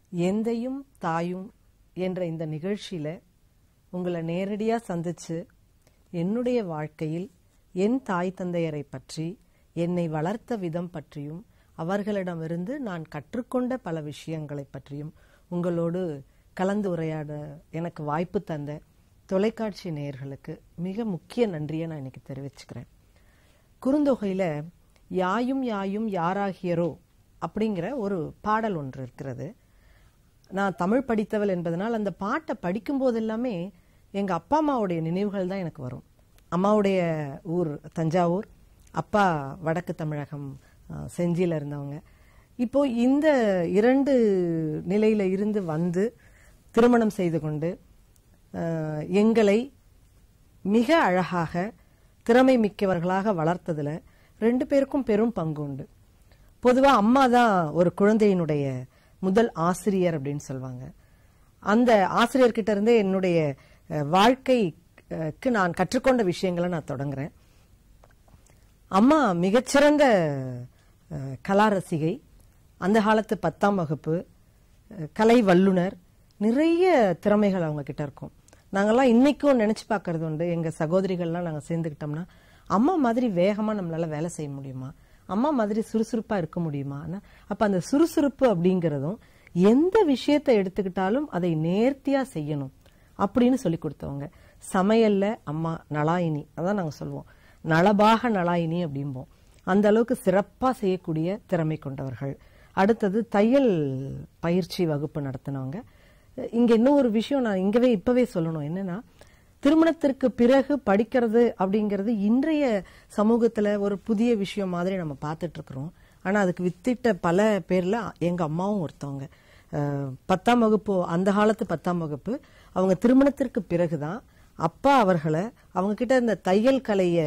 எந்தையும் தாயும் என்ற இந்த நிகழ்ச்சியில உங்களை நேரடியா சந்திச்சு என்னுடைய வாழ்க்கையில் என் தாய் தந்தையரை பற்றி என்னை வளர்த்த விதம் பற்றியும் அவர்களிடமிருந்து நான் கற்றுக்கொண்ட பல விஷயங்களை பற்றியும் உங்களோடு கலந்து உரையாட எனக்கு வாய்ப்பு தந்த தொலைக்காட்சி நேயர்களுக்கு மிக முக்கிய நன்றியை நான் இன்னைக்கு தெரிவிச்சுக்கிறேன் குறுந்தொகையில யாயும் யாயும் யாராகியரோ அப்படிங்கிற ஒரு பாடல் ஒன்று இருக்கிறது நான் தமிழ் படித்தவள் என்பதனால் அந்த பாட்டை படிக்கும் போதெல்லாமே எங்க அப்பா அம்மாவுடைய நினைவுகள் தான் எனக்கு வரும் அம்மாவுடைய ஊர் தஞ்சாவூர் அப்பா வடக்கு தமிழகம் அஹ், செஞ்சியில இருந்தவங்க இப்போ இந்த இரண்டு நிலையில இருந்து வந்து திருமணம் செய்து கொண்டு அஹ், எங்களை மிக அழகாக திறமை மிக்கவர்களாக வளர்த்ததுல ரெண்டு பேருக்கும் பெரும் பங்கு உண்டு பொதுவா அம்மா தான் ஒரு குழந்தையினுடைய முதல் ஆசிரியர் அப்படின்னு சொல்லுவாங்க அந்த ஆசிரியர்கிட்ட இருந்தே என்னுடைய அஹ், வாழ்க்கைக்கு நான் கற்றுக்கொண்ட விஷயங்களை நான் தொடங்குறேன் அம்மா மிகச்சிறந்த அஹ், கலா ரசிகை அந்த காலத்து பத்தாம் வகுப்பு அஹ், கலை வல்லுனர் நிறைய திறமைகள் அவங்க கிட்ட இருக்கும் நாங்கெல்லாம் இன்னைக்கும் நினைச்சு பார்க்கறது உண்டு எங்க சகோதரிகள்லாம் நாங்க சேர்ந்துக்கிட்டோம்னா அம்மா மாதிரி வேகமா நம்மளால வேலை செய்ய முடியுமா அம்மா மாதிரி சுறுசுறுப்பா இருக்க முடியுமா ஆனா, அப்ப அந்த சுறுசுறுப்பு அப்படிங்கறதும் எந்த விஷயத்தை எடுத்துக்கிட்டாலும் அதை நேர்த்தியா செய்யணும் அப்படின்னு சொல்லி கொடுத்தவங்க சமையல்ல அம்மா நலாயினி அதான் நாங்க சொல்லுவோம் நலபாக நலாயினி அப்படிம்போம் அந்த அளவுக்கு சிறப்பா செய்யக்கூடிய திறமை கொண்டவர்கள் அடுத்தது தையல் பயிற்சி வகுப்பு நடத்தினவங்க இங்க இன்னும் ஒரு விஷயம் நான் இங்கவே இப்பவே சொல்லணும் என்னன்னா திருமணத்திற்கு பிறகு படிக்கிறது அப்படிங்கிறது இன்றைய சமூகத்துல ஒரு புதிய விஷயம் மாதிரி நம்ம பார்த்துட்டு இருக்கிறோம் ஆனா அதுக்கு வித்திட்ட பல பேர்ல எங்க அம்மாவும் ஒருத்தவங்க அஹ், பத்தாம் வகுப்பு அந்த காலத்து பத்தாம் வகுப்பு அவங்க திருமணத்திற்கு பிறகுதான் அப்பா அவர்களை அவங்க கிட்ட இந்த தையல் கலைய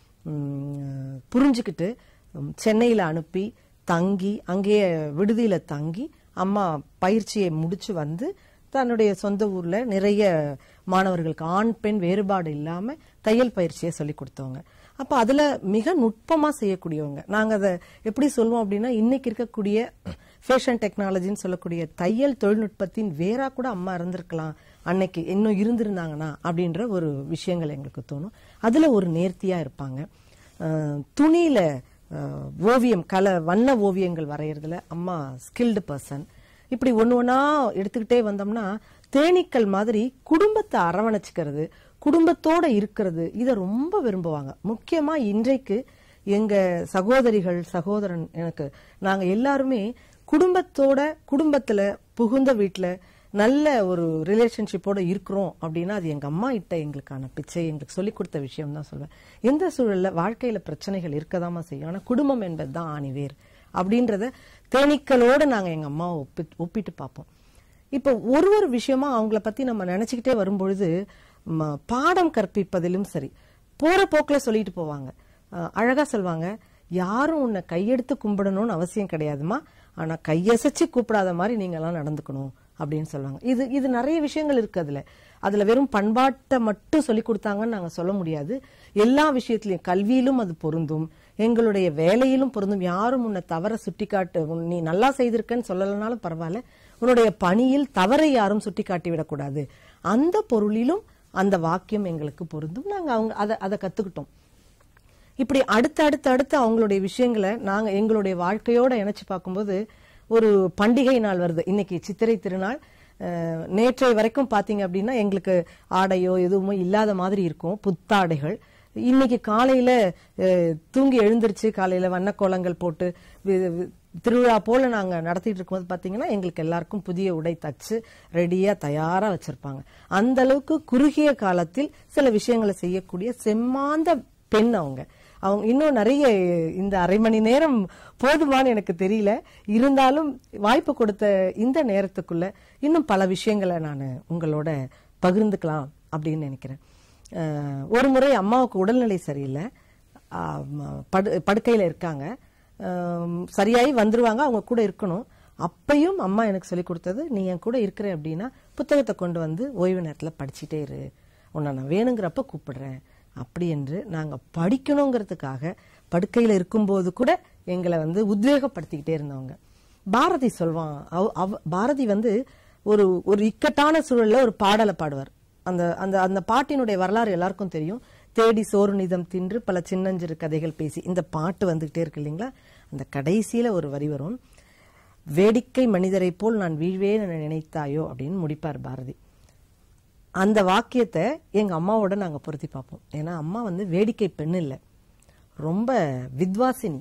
ம், புரிஞ்சுக்கிட்டு ம், சென்னையில அனுப்பி தங்கி அங்கேயே விடுதியில தங்கி அம்மா பயிற்சியை முடிச்சு வந்து தன்னுடைய சொந்த ஊர்ல நிறைய மாணவர்களுக்கு ஆண் பெண் வேறுபாடு இல்லாம தையல் பயிற்சியை சொல்லி கொடுத்தவங்க அப்ப அதுல மிக நுட்பமா செய்யக்கூடியவங்க நாங்க அதை எப்படி சொல்லுவோம் அப்படின்னா இன்னைக்கு இருக்கக்கூடிய ஃபேஷன் டெக்னாலஜின்னு சொல்லக்கூடிய தையல் தொழில்நுட்பத்தின் வேறா கூட அம்மா இருந்திருக்கலாம் அன்னைக்கு இன்னும் இருந்திருந்தாங்கன்னா அப்படின்ற ஒரு விஷயங்கள் எங்களுக்கு தோணும் அதுல ஒரு நேர்த்தியா இருப்பாங்க அஹ், துணியில அஹ், ஓவியம் கல வண்ண ஓவியங்கள் வரையறதுல அம்மா ஸ்கில்டு பர்சன் இப்படி ஒண்ணு ஒண்ணா எடுத்துக்கிட்டே வந்தோம்னா தேனீக்கள் மாதிரி குடும்பத்தை அரவணைச்சுக்கிறது குடும்பத்தோட இருக்கிறது இதை ரொம்ப விரும்புவாங்க முக்கியமா இன்றைக்கு எங்க சகோதரிகள் சகோதரன் எனக்கு நாங்க எல்லாருமே குடும்பத்தோட குடும்பத்துல புகுந்த வீட்டுல நல்ல ஒரு ரிலேஷன்ஷிப்போட இருக்கிறோம் அப்படின்னா அது எங்க அம்மா இட்ட எங்களுக்கான பிச்சை எங்களுக்கு சொல்லிக் கொடுத்த விஷயம் தான் சொல்வேன் எந்த சூழல்ல வாழ்க்கையில பிரச்சனைகள் இருக்கதாமா செய்யும் ஆனா குடும்பம் என்பதுதான் ஆணிவேர் அப்படின்றத தேனீக்களோட நாங்க எங்க அம்மாவை ஒப்பி- ஒப்பிட்டு பார்ப்போம் இப்போ ஒரு ஒரு விஷயமா அவங்கள பத்தி நம்ம நினைச்சுக்கிட்டே வரும்பொழுது ம, பாடம் கற்பிப்பதிலும் சரி போற போக்குல சொல்லிட்டு போவாங்க அஹ், அழகா சொல்லுவாங்க யாரும் உன்னை கையெடுத்து கும்பிடணும்னு அவசியம் கிடையாதுமா ஆனா கையசைச்சு கூப்பிடாத மாதிரி நீங்க எல்லாம் நடந்துக்கணும் அப்படின்னு சொல்லுவாங்க இது இது நிறைய விஷயங்கள் இருக்கு அதுல அதுல வெறும் பண்பாட்டை மட்டும் சொல்லி கொடுத்தாங்கன்னு நாங்க சொல்ல முடியாது எல்லா விஷயத்திலையும் கல்வியிலும் அது பொருந்தும் எங்களுடைய வேலையிலும் பொருந்தும் யாரும் உன்னை தவற சுட்டிக்காட்டு உன் நீ நல்லா செய்திருக்கன்னு சொல்லலைனாலும் பரவாயில்ல உன்னுடைய பணியில் தவறை யாரும் சுட்டிக்காட்டி விடக்கூடாது அந்த பொருளிலும் அந்த வாக்கியம் எங்களுக்கு பொருந்தும் நாங்க அவங்க அதை அதை கத்துக்கிட்டோம் இப்படி அடுத்து அடுத்து அடுத்து அவங்களுடைய விஷயங்களை நாங்க எங்களுடைய வாழ்க்கையோட இணைச்சு பார்க்கும்போது ஒரு பண்டிகை நாள் வருது இன்னைக்கு சித்திரை திருநாள் அஹ், நேற்றைய வரைக்கும் பாத்தீங்க அப்படின்னா எங்களுக்கு ஆடையோ எதுவுமோ இல்லாத மாதிரி இருக்கும் புத்தாடைகள் இன்னைக்கு காலையில அஹ், தூங்கி எழுந்திருச்சு காலையில வண்ணக்கோலங்கள் போட்டு வி- வி- திருவிழா போல நாங்க நடத்திட்டு இருக்கும்போது பாத்தீங்கன்னா எங்களுக்கு எல்லாருக்கும் புதிய உடை தச்சு ரெடியா தயாரா வச்சிருப்பாங்க அந்த அளவுக்கு குறுகிய காலத்தில் சில விஷயங்களை செய்யக்கூடிய செம்மாந்த பெண் அவங்க அவங்க இன்னும் நிறைய இந்த அரை மணி நேரம் போதுமான்னு எனக்கு தெரியல இருந்தாலும் வாய்ப்பு கொடுத்த இந்த நேரத்துக்குள்ள இன்னும் பல விஷயங்களை நான் உங்களோட பகிர்ந்துக்கலாம் அப்படின்னு நினைக்கிறேன் அஹ், ஒரு முறை அம்மாவுக்கு உடல்நிலை சரியில்லை ஆம், படு படுக்கையில இருக்காங்க ஆம், சரியாயி வந்துருவாங்க அவங்க கூட இருக்கணும் அப்பையும் அம்மா எனக்கு சொல்லி கொடுத்தது நீ என் கூட இருக்கிற அப்படின்னா புத்தகத்தை கொண்டு வந்து ஓய்வு நேரத்துல படிச்சுட்டே இரு உன்னை நான் வேணுங்கிறப்ப கூப்பிடுறேன் அப்படி என்று நாங்க படிக்கணுங்கிறதுக்காக படுக்கையில இருக்கும்போது கூட எங்களை வந்து உத்வேகப்படுத்திக்கிட்டே இருந்தவங்க பாரதி சொல்வான் அவ- அவ- பாரதி வந்து ஒரு ஒரு இக்கட்டான சூழல்ல ஒரு பாடலை பாடுவார் அந்த அந்த அந்த பாட்டினுடைய வரலாறு எல்லாருக்கும் தெரியும் தேடி சோறு நிதம் தின்று பல சின்னஞ்சிறு கதைகள் பேசி இந்த பாட்டு வந்துகிட்டே இருக்கு இல்லைங்களா அந்த கடைசியில ஒரு வரி வரும் வேடிக்கை மனிதரை போல் நான் வீழ்வேன் என நினைத்தாயோ அப்படின்னு முடிப்பார் பாரதி அந்த வாக்கியத்தை எங்க அம்மாவோட நாங்க பொருத்தி பார்ப்போம் ஏன்னா அம்மா வந்து வேடிக்கை பெண் இல்லை ரொம்ப வித்வாசினி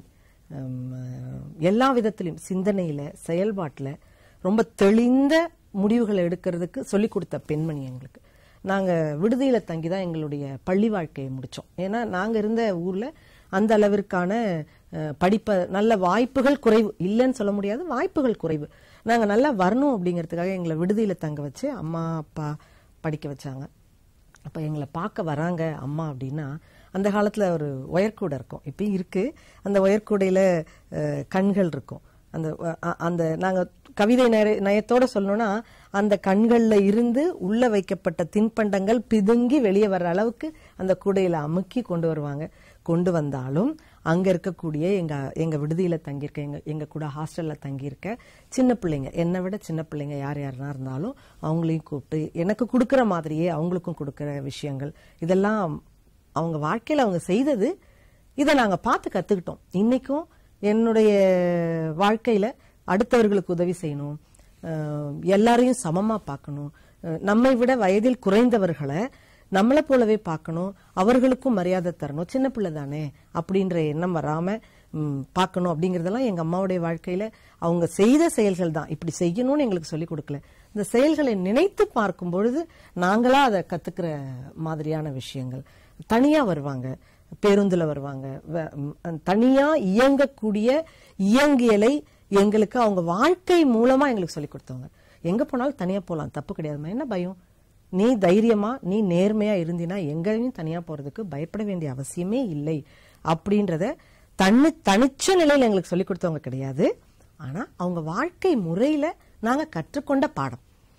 ஹம், எல்லா விதத்திலும் சிந்தனையில செயல்பாட்டுல ரொம்ப தெளிந்த முடிவுகளை எடுக்கிறதுக்கு சொல்லி கொடுத்த பெண்மணி எங்களுக்கு நாங்க விடுதியில தங்கி தான் எங்களுடைய பள்ளி வாழ்க்கையை முடிச்சோம் ஏன்னா நாங்க இருந்த ஊர்ல அந்த அளவிற்கான அஹ், படிப்ப நல்ல வாய்ப்புகள் குறைவு இல்லைன்னு சொல்ல முடியாது வாய்ப்புகள் குறைவு நாங்க நல்லா வரணும் அப்படிங்கிறதுக்காக எங்களை விடுதியில தங்க வச்சு அம்மா அப்பா படிக்க வச்சாங்க அப்போ எங்களை பார்க்க வராங்க அம்மா அப்படின்னா அந்த காலத்தில் ஒரு ஒயர்கூடை இருக்கும் இப்பயும் இருக்கு அந்த ஒயர்கூடையில் கண்கள் இருக்கும் அந்த அ- அ- அந்த நாங்கள் கவிதை நய- நயத்தோட சொல்லணும்னா அந்த கண்களில் இருந்து உள்ள வைக்கப்பட்ட தின்பண்டங்கள் பிதுங்கி வெளியே வர்ற அளவுக்கு அந்த கூடையில் அமுக்கி கொண்டு வருவாங்க கொண்டு வந்தாலும் அங்க இருக்கக்கூடிய எங்க எங்க விடுதியில தங்கியிருக்க எங்க எங்க கூட ஹாஸ்டல்ல தங்கியிருக்க சின்ன பிள்ளைங்க என்னை விட சின்ன பிள்ளைங்க யார் யாருனா இருந்தாலும் அவங்களையும் கூப்பிட்டு எனக்கு கொடுக்கிற மாதிரியே அவங்களுக்கும் கொடுக்கிற விஷயங்கள் இதெல்லாம் அவங்க வாழ்க்கையில அவங்க செய்தது இதை நாங்க பார்த்து கத்துக்கிட்டோம் இன்னைக்கும் என்னுடைய வாழ்க்கையில அடுத்தவர்களுக்கு உதவி செய்யணும் அஹ் எல்லாரையும் சமமா பார்க்கணும் அஹ் நம்மை விட வயதில் குறைந்தவர்களை நம்மளை போலவே பார்க்கணும் அவர்களுக்கும் மரியாதை தரணும் சின்ன பிள்ளை தானே அப்படின்ற எண்ணம் வராம ம், பார்க்கணும் அப்படிங்கறதெல்லாம் எங்க அம்மாவுடைய வாழ்க்கையில அவங்க செய்த செயல்கள் தான் இப்படி செய்யணும்னு எங்களுக்கு சொல்லி கொடுக்கல இந்த செயல்களை நினைத்து பார்க்கும் பொழுது நாங்களா அதை கத்துக்கிற மாதிரியான விஷயங்கள் தனியா வருவாங்க பேருந்துல வருவாங்க வ- ம், தனியா இயங்கக்கூடிய இயங்கியலை எங்களுக்கு அவங்க வாழ்க்கை மூலமா எங்களுக்கு சொல்லி கொடுத்தவங்க எங்க போனாலும் தனியா போலாம் தப்பு கிடையாதுமா என்ன பயம் நீ தைரியமா நீ நேர்மையா இருந்தினா எங்கேயும் தனியா போறதுக்கு பயப்பட வேண்டிய அவசியமே இல்லை அப்படின்றத தனி தனிச்ச நிலையில எங்களுக்கு சொல்லி கொடுத்தவங்க கிடையாது ஆனா அவங்க வாழ்க்கை முறையில நாங்க கற்றுக்கொண்ட பாடம்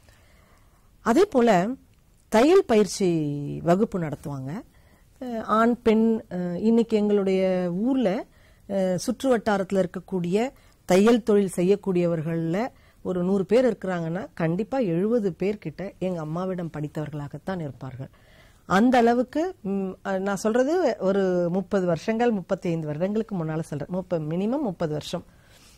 அதே போல தையல் பயிற்சி வகுப்பு நடத்துவாங்க அஹ் ஆண் பெண் அஹ் இன்னைக்கு எங்களுடைய ஊர்ல அஹ் சுற்று வட்டாரத்தில் இருக்கக்கூடிய தையல் தொழில் செய்யக்கூடியவர்கள்ல ஒரு நூறு பேர் இருக்கிறாங்கன்னா கண்டிப்பா எழுபது பேர் கிட்ட எங்க அம்மாவிடம் படித்தவர்களாகத்தான் இருப்பார்கள் அந்த அளவுக்கு ம், அஹ் நான் சொல்றது ஒரு முப்பது வருஷங்கள் முப்பத்தி ஐந்து வருடங்களுக்கு முன்னால சொல்றேன் முப்ப மினிமம் முப்பது வருஷம்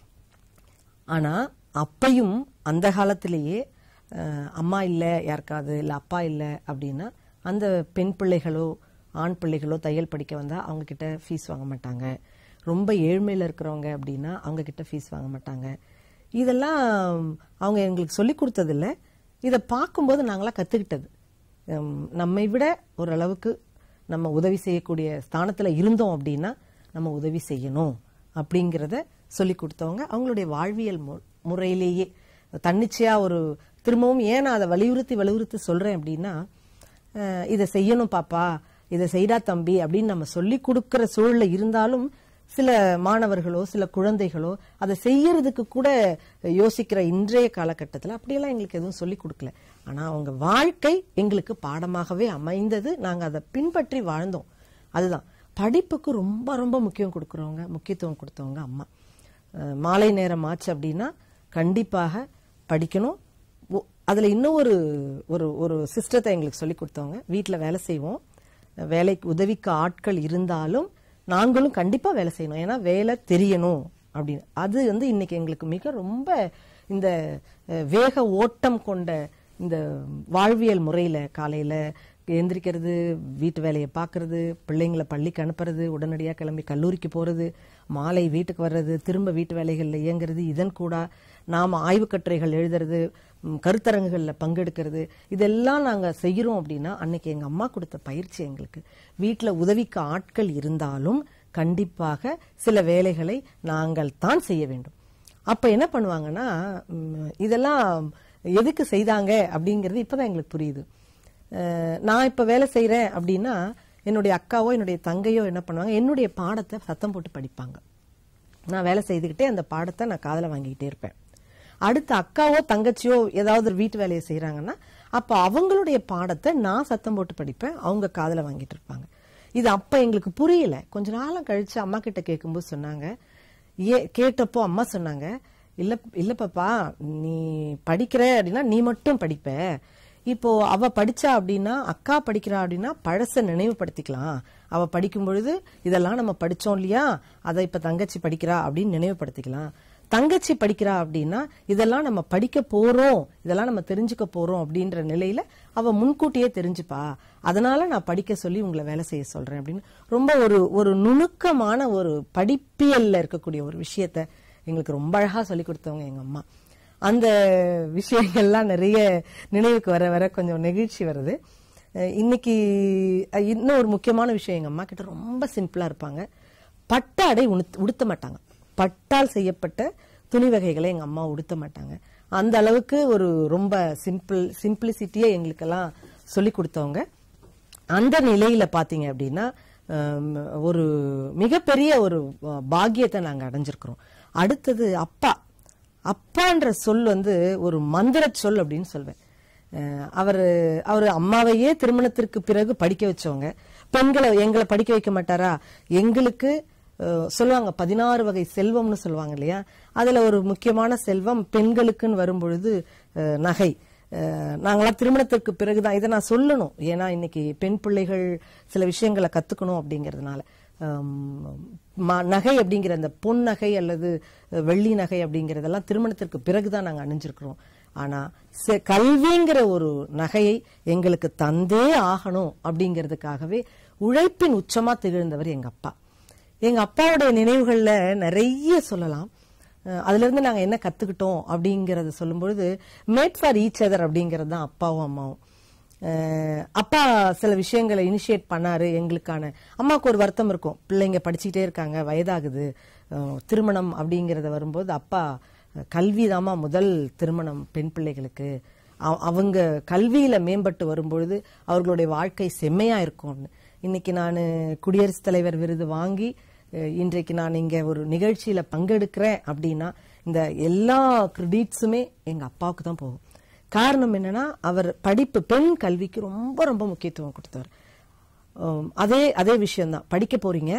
ஆனா அப்பையும் அந்த காலத்திலேயே அஹ், அம்மா இல்ல யாருக்காவது இல்ல அப்பா இல்ல அப்படின்னா அந்த பெண் பிள்ளைகளோ ஆண் பிள்ளைகளோ தையல் படிக்க வந்தா அவங்க கிட்ட ஃபீஸ் வாங்க மாட்டாங்க ரொம்ப ஏழ்மையில இருக்கிறவங்க அப்படின்னா அவங்க கிட்ட ஃபீஸ் வாங்க மாட்டாங்க இதெல்லாம் அவங்க எங்களுக்கு சொல்லி கொடுத்தது இல்ல இதை பார்க்கும்போது நாங்களா கத்துக்கிட்டது ஹம், நம்மை விட ஓரளவுக்கு நம்ம உதவி செய்யக்கூடிய ஸ்தானத்துல இருந்தோம் அப்படின்னா நம்ம உதவி செய்யணும் அப்படிங்கிறத சொல்லி கொடுத்தவங்க அவங்களுடைய வாழ்வியல் மு- முறையிலேயே தன்னிச்சையா ஒரு திரும்பவும் ஏன் நான் அதை வலியுறுத்தி வலியுறுத்தி சொல்றேன் அப்படின்னா அஹ், இதை செய்யணும் பாப்பா இதை செய்டா தம்பி அப்படின்னு நம்ம சொல்லி கொடுக்கிற சூழல்ல இருந்தாலும் சில மாணவர்களோ சில குழந்தைகளோ அதை செய்யறதுக்கு கூட யோசிக்கிற இன்றைய காலகட்டத்தில் அப்படியெல்லாம் எங்களுக்கு எதுவும் சொல்லி கொடுக்கல ஆனா அவங்க வாழ்க்கை எங்களுக்கு பாடமாகவே அமைந்தது நாங்க அதை பின்பற்றி வாழ்ந்தோம் அதுதான் படிப்புக்கு ரொம்ப ரொம்ப முக்கியம் கொடுக்கறவங்க முக்கியத்துவம் கொடுத்தவங்க அம்மா அஹ் மாலை நேரம் ஆச்சு அப்படின்னா கண்டிப்பாக படிக்கணும் ஒ- அதுல இன்னும் ஒரு ஒரு ஒரு சிஸ்டத்தை எங்களுக்கு சொல்லி கொடுத்தவங்க வீட்ல வேலை செய்வோம் வேலைக்கு உதவிக்கு ஆட்கள் இருந்தாலும் நாங்களும் கண்டிப்பா வேலை செய்யணும் ஏன்னா வேலை தெரியணும் அப்படின்னு அது வந்து இன்னைக்கு எங்களுக்கு மிக ரொம்ப இந்த அஹ், வேக ஓட்டம் கொண்ட இந்த வாழ்வியல் முறையில காலையில எந்திரிக்கிறது வீட்டு வேலையை பார்க்கறது பிள்ளைங்களை பள்ளிக்கு அனுப்புறது உடனடியாக கிளம்பி கல்லூரிக்கு போறது மாலை வீட்டுக்கு வர்றது திரும்ப வீட்டு வேலைகளில் இயங்குறது இதன் கூட நாம் ஆய்வுக் கட்டுரைகள் எழுதுறது ம், கருத்தரங்குகள்ல பங்கெடுக்கிறது இதெல்லாம் நாங்க செய்கிறோம் அப்படின்னா அன்னைக்கு எங்க அம்மா கொடுத்த பயிற்சி எங்களுக்கு வீட்டுல உதவிக்கு ஆட்கள் இருந்தாலும் கண்டிப்பாக சில வேலைகளை நாங்கள் தான் செய்ய வேண்டும் அப்ப என்ன பண்ணுவாங்கன்னா ம், இதெல்லாம் எதுக்கு செய்தாங்க அப்படிங்கிறது இப்பதான் எங்களுக்கு புரியுது அஹ், நான் இப்ப வேலை செய்றேன் அப்படின்னா என்னுடைய அக்காவோ என்னுடைய தங்கையோ என்ன பண்ணுவாங்க என்னுடைய பாடத்தை சத்தம் போட்டு படிப்பாங்க நான் வேலை செய்துக்கிட்டே அந்த பாடத்தை நான் காதுல வாங்கிக்கிட்டே இருப்பேன் அடுத்த அக்காவோ தங்கச்சியோ ஏதாவது ஒரு வீட்டு வேலையை செய்றாங்கன்னா அப்ப அவங்களுடைய பாடத்தை நான் சத்தம் போட்டு படிப்பேன் அவங்க காதுல வாங்கிட்டு இருப்பாங்க இது அப்ப எங்களுக்கு புரியல கொஞ்ச நாளம் கழிச்சு அம்மா கிட்ட கேட்கும்போது சொன்னாங்க ஏ கேட்டப்போ அம்மா சொன்னாங்க இல்ல இல்ல பாப்பா நீ படிக்கிற அப்படின்னா நீ மட்டும் படிப்ப இப்போ அவ படிச்சா அப்படின்னா அக்கா படிக்கிறா அப்படின்னா பழச நினைவுபடுத்திக்கலாம் அவ படிக்கும் பொழுது இதெல்லாம் நம்ம படிச்சோம் இல்லையா அதை இப்ப தங்கச்சி படிக்கிறா அப்படின்னு நினைவுபடுத்திக்கலாம் தங்கச்சி படிக்கிறா அப்படின்னா இதெல்லாம் நம்ம படிக்க போறோம் இதெல்லாம் நம்ம தெரிஞ்சுக்க போறோம் அப்படின்ற நிலையில அவ முன்கூட்டியே தெரிஞ்சுப்பா அதனால நான் படிக்க சொல்லி உங்களை வேலை செய்ய சொல்றேன் அப்படின்னு ரொம்ப ஒரு ஒரு நுணுக்கமான ஒரு படிப்பியல்ல இருக்கக்கூடிய ஒரு விஷயத்த எங்களுக்கு ரொம்ப அழகா சொல்லி கொடுத்தவங்க எங்க அம்மா அந்த விஷயங்கள்லாம் நிறைய நினைவுக்கு வர வர கொஞ்சம் நெகிழ்ச்சி வருது அஹ் இன்னைக்கு அஹ் இன்னும் ஒரு முக்கியமான விஷயம் எங்க அம்மா கிட்ட ரொம்ப சிம்பிளா இருப்பாங்க பட்டாடை உடுத்த- உடுத்த மாட்டாங்க பட்டால் செய்யப்பட்ட துணி வகைகளை எங்க அம்மா உடுத்த மாட்டாங்க அந்த அளவுக்கு ஒரு ரொம்ப சிம்பிள் சிம்பிளிசிட்டியை எங்களுக்கெல்லாம் சொல்லி கொடுத்தவங்க அந்த நிலையில பாத்தீங்க அப்படின்னா ஹம், ஒரு மிகப்பெரிய ஒரு அஹ், பாக்கியத்தை நாங்க அடைஞ்சிருக்கிறோம் அடுத்தது அப்பா அப்பான்ற சொல் வந்து ஒரு மந்திர சொல் அப்படின்னு சொல்வேன் அஹ், அவரு அவரு அம்மாவையே திருமணத்திற்கு பிறகு படிக்க வச்சவங்க பெண்களை எங்களை படிக்க வைக்க மாட்டாரா எங்களுக்கு அஹ், சொல்லுவாங்க பதினாறு வகை செல்வம்னு சொல்லுவாங்க இல்லையா அதுல ஒரு முக்கியமான செல்வம் பெண்களுக்குன்னு வரும்பொழுது அஹ், நகை அஹ், நாங்களாம் திருமணத்திற்கு பிறகுதான் இதை நான் சொல்லணும் ஏன்னா இன்னைக்கு பெண் பிள்ளைகள் சில விஷயங்களை கத்துக்கணும் அப்படிங்கறதுனால ஹம், ம- நகை அப்படிங்கிற அந்த பொன் நகை அல்லது அஹ், வெள்ளி நகை அப்படிங்கறதெல்லாம் திருமணத்திற்கு பிறகுதான் நாங்க அணிஞ்சிருக்கிறோம் ஆனா செ- கல்விங்கிற ஒரு நகையை எங்களுக்கு தந்தே ஆகணும் அப்படிங்கிறதுக்காகவே உழைப்பின் உச்சமா திகழ்ந்தவர் எங்க அப்பா எங்க அப்பாவுடைய நினைவுகள்ல நிறைய சொல்லலாம் அஹ் அதுல இருந்து நாங்க என்ன கத்துக்கிட்டோம் அப்படிங்கறத சொல்லும்பொழுது மேட் ஃபார் ஈச் அதர் அப்படிங்கிறது தான் அப்பாவும் அம்மாவும் அஹ் அப்பா சில விஷயங்களை இனிஷியேட் பண்ணாரு எங்களுக்கான அம்மாவுக்கு ஒரு வருத்தம் இருக்கும் பிள்ளைங்க படிச்சுக்கிட்டே இருக்காங்க வயதாகுது அஹ் திருமணம் அப்படிங்கறத வரும்போது அப்பா கல்விதாம்மா முதல் திருமணம் பெண் பிள்ளைகளுக்கு அவ- அவங்க கல்வியில மேம்பட்டு வரும்பொழுது அவர்களுடைய வாழ்க்கை செம்மையா இருக்கும்னு இன்னைக்கு நான் குடியரசுத் தலைவர் விருது வாங்கி அஹ், இன்றைக்கு நான் இங்க ஒரு நிகழ்ச்சியில பங்கெடுக்கிறேன் அப்படின்னா இந்த எல்லா கிரெடிட்ஸுமே எங்க அப்பாவுக்கு தான் போகும் காரணம் என்னன்னா அவர் படிப்பு பெண் கல்விக்கு ரொம்ப ரொம்ப முக்கியத்துவம் கொடுத்தவர் உம், அதே அதே விஷயம்தான் படிக்க போறீங்க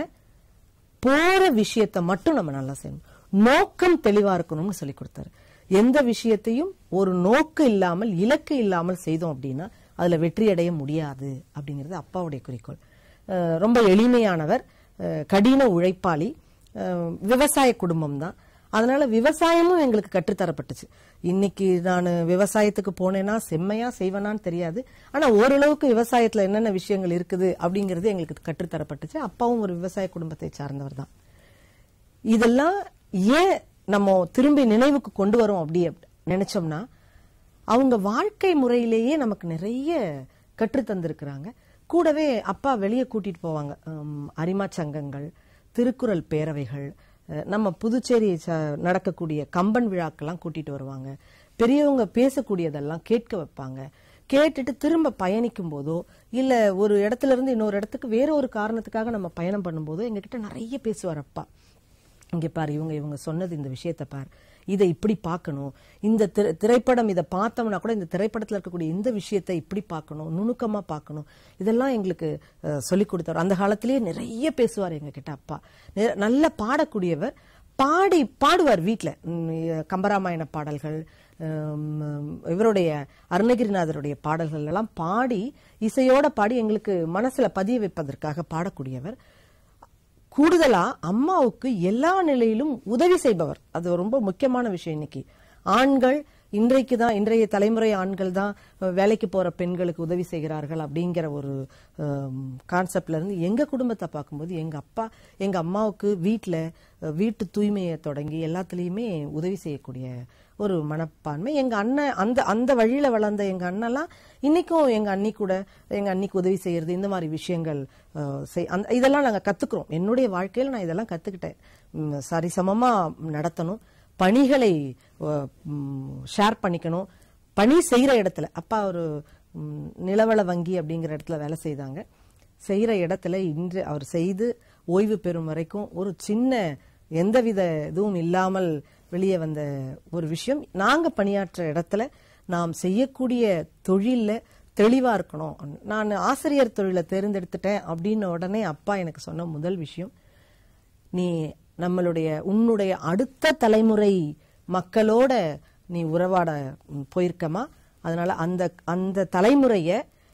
போற விஷயத்தை மட்டும் நம்ம நல்லா செய்யணும் நோக்கம் தெளிவா இருக்கணும்னு சொல்லி கொடுத்தாரு எந்த விஷயத்தையும் ஒரு நோக்கு இல்லாமல் இலக்கு இல்லாமல் செய்தோம் அப்படின்னா அதுல வெற்றி அடைய முடியாது அப்படிங்கிறது அப்பாவுடைய குறிக்கோள் அஹ் ரொம்ப எளிமையானவர் அஹ் கடின உழைப்பாளி அஹ் விவசாய குடும்பம் தான் அதனால விவசாயமும் எங்களுக்கு கற்றுத்தரப்பட்டுச்சு இன்னைக்கு நான் விவசாயத்துக்கு போனேன்னா செம்மையா செய்வேனான்னு தெரியாது ஆனா ஓரளவுக்கு விவசாயத்துல என்னென்ன விஷயங்கள் இருக்குது அப்படிங்கிறது எங்களுக்கு கற்றுத்தரப்பட்டுச்சு அப்பாவும் ஒரு விவசாய குடும்பத்தை சார்ந்தவர் தான் இதெல்லாம் ஏன் நம்ம திரும்பி நினைவுக்கு கொண்டு வரோம் அப்படி அப்~ நினைச்சோம்னா அவங்க வாழ்க்கை முறையிலேயே நமக்கு நிறைய கற்று தந்திருக்கிறாங்க கூடவே அப்பா வெளியே கூட்டிட்டு போவாங்க ஹம், அரிமா சங்கங்கள் திருக்குறள் பேரவைகள் அஹ், நம்ம புதுச்சேரி ச- நடக்கக்கூடிய கம்பன் விழாக்கெல்லாம் கூட்டிட்டு வருவாங்க பெரியவங்க பேசக்கூடியதெல்லாம் கேட்க வைப்பாங்க கேட்டுட்டு திரும்ப பயணிக்கும் போதோ இல்ல ஒரு இடத்துல இருந்து இன்னொரு இடத்துக்கு வேற ஒரு காரணத்துக்காக நம்ம பயணம் பண்ணும்போதோ எங்ககிட்ட நிறைய பேசுவார் அப்பா இங்க பாரு இவங்க இவங்க சொன்னது இந்த விஷயத்தை பார் இதை இப்படி பார்க்கணும் இந்த திரை- திரைப்படம் இதை பார்த்தோம்னா கூட இந்த திரைப்படத்துல இருக்கக்கூடிய இந்த விஷயத்தை இப்படி பார்க்கணும் நுணுக்கமா பார்க்கணும் இதெல்லாம் எங்களுக்கு அஹ், சொல்லிக் கொடுத்தார் அந்த காலத்திலேயே நிறைய பேசுவார் எங்க கிட்ட அப்பா நெ- நல்ல பாடக்கூடியவர் பாடி பாடுவார் வீட்டில் கம்பராமாயண பாடல்கள் உம், இவருடைய அருணகிரிநாதருடைய பாடல்கள் எல்லாம் பாடி இசையோட பாடி எங்களுக்கு மனசுல பதிய வைப்பதற்காக பாடக்கூடியவர் கூடுதலா அம்மாவுக்கு எல்லா நிலையிலும் உதவி செய்பவர் அது ரொம்ப முக்கியமான விஷயம் இன்னைக்கு ஆண்கள் இன்றைக்கு தான் இன்றைய தலைமுறை ஆண்கள் தான் அஹ், வேலைக்கு போற பெண்களுக்கு உதவி செய்கிறார்கள் அப்படிங்கிற ஒரு கான்செப்ட்ல இருந்து எங்க குடும்பத்தை பார்க்கும்போது எங்க அப்பா எங்க அம்மாவுக்கு வீட்ல அஹ், வீட்டு தூய்மையை தொடங்கி எல்லாத்துலயுமே உதவி செய்யக்கூடிய ஒரு மனப்பான்மை எங்க அண்ணன் அந்த அந்த வழியில வளர்ந்த எங்க அண்ணெல்லாம் இன்னைக்கும் எங்க அண்ணி கூட எங்க அண்ணிக்கு உதவி செய்யறது இந்த மாதிரி விஷயங்கள் அஹ், செய்- அந்த- இதெல்லாம் நாங்க கத்துக்கிறோம் என்னுடைய வாழ்க்கையில நான் இதெல்லாம் கத்துக்கிட்டேன் ம், சரிசமமா நடத்தணும் பணிகளை ஷேர் பண்ணிக்கணும் பணி செய்யற இடத்துல அப்பா ஒரு ம், நிலவள வங்கி அப்படிங்கிற இடத்துல வேலை செய்தாங்க செய்யற இடத்துல இன்று அவர் செய்து ஓய்வு பெறும் வரைக்கும் ஒரு சின்ன எந்தவித இதுவும் இல்லாமல் வெளியே வந்த ஒரு விஷயம் நாங்க பணியாற்ற இடத்துல நாம் செய்யக்கூடிய தொழில்ல தெளிவா இருக்கணும் நான் ஆசிரியர் தொழிலை தேர்ந்தெடுத்துட்டேன் அப்படின்னு உடனே அப்பா எனக்கு சொன்ன முதல் விஷயம் நீ நம்மளுடைய உன்னுடைய அடுத்த தலைமுறை மக்களோட நீ உறவாட ம், போயிருக்கமா அதனால அந்த அந்த தலைமுறைய